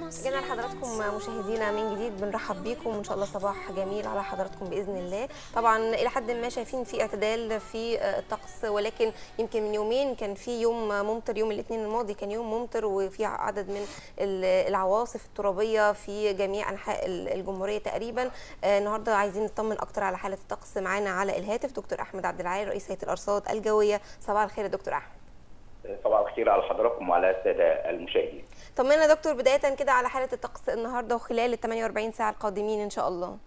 رجعنا لحضراتكم مشاهدينا من جديد بنرحب بيكم وان شاء الله صباح جميل على حضراتكم باذن الله طبعا الى حد ما شايفين في اعتدال في الطقس ولكن يمكن من يومين كان في يوم ممطر يوم الاثنين الماضي كان يوم ممطر وفي عدد من العواصف الترابيه في جميع انحاء الجمهوريه تقريبا النهارده عايزين نطمن اكتر على حاله الطقس معانا على الهاتف دكتور احمد عبد العال رئيس هيئه الارصاد الجويه صباح الخير يا دكتور احمد صباح الخير على حضراتكم وعلى الساده المشاهدين. طمنا يا دكتور بدايه كده على حاله الطقس النهارده وخلال ال 48 ساعه القادمين ان شاء الله.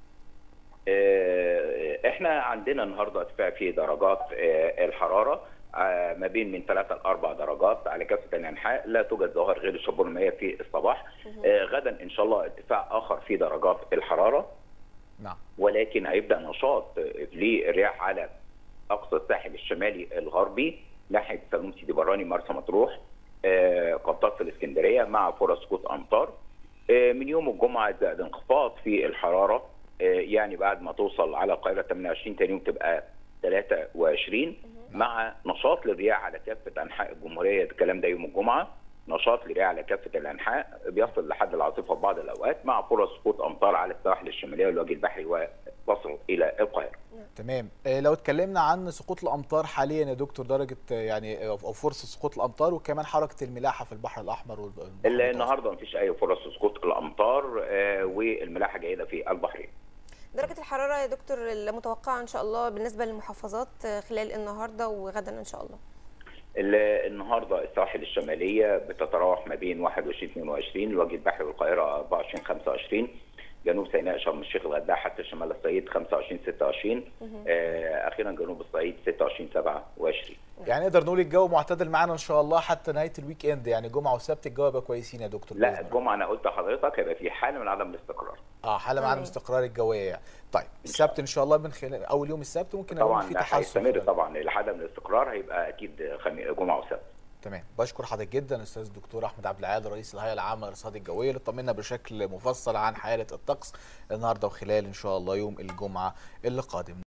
احنا عندنا النهارده ارتفاع في درجات الحراره ما بين من 3 ل 4 درجات على كافه الانحاء لا توجد ظواهر غير الشبور المائيه في الصباح غدا ان شاء الله ارتفاع اخر في درجات الحراره نعم ولكن هيبدا نشاط للرياح على اقصى الساحل الشمالي الغربي ناحيه سلوم سيدي براني مرسى مطروح آه، قنطره الاسكندريه مع فرص سقوط امطار آه، من يوم الجمعه زائد انخفاض في الحراره آه، يعني بعد ما توصل على القاهره 28 تاني يوم تبقى 23 مع نشاط للرياح على كافه انحاء الجمهوريه الكلام ده يوم الجمعه نشاط للرياح على كافه الانحاء بيصل لحد العاصفه في بعض الاوقات مع فرص سقوط امطار على السواحل الشماليه والوجه البحري وتصل الى القاهره. تمام لو اتكلمنا عن سقوط الامطار حاليا يا دكتور درجه يعني او فرصه سقوط الامطار وكمان حركه الملاحه في البحر الاحمر والبحر النهارده مفيش اي فرص سقوط الامطار والملاحه جيده في البحرين. درجه الحراره يا دكتور المتوقعه ان شاء الله بالنسبه للمحافظات خلال النهارده وغدا ان شاء الله. النهارده الساحل الشماليه بتتراوح ما بين 21 22 الوجه البحري والقاهره 24 25 جنوب سيناء شرم الشيخ الغردقه حتى شمال الصعيد 25 26 آه اخيرا جنوب الصعيد 26 27 يعني نقدر نقول الجو معتدل معانا ان شاء الله حتى نهايه الويك اند يعني جمعه وسبت الجو يبقى كويسين يا دكتور لا الجمعه انا قلت لحضرتك هيبقى في حاله من عدم الاستقرار اه حاله من عدم الاستقرار الجويه يعني طيب السبت ان شاء الله من خلال اول يوم السبت ممكن طبعا في تحسن هيستمر طبعا لعدم الاستقرار هيبقى اكيد خمي... جمعه وسبت تمام بشكر حضرتك جدا استاذ الدكتور احمد عبد العال رئيس الهيئه العامه للارصاد الجويه اللي طمنا بشكل مفصل عن حاله الطقس النهارده وخلال ان شاء الله يوم الجمعه اللي قادم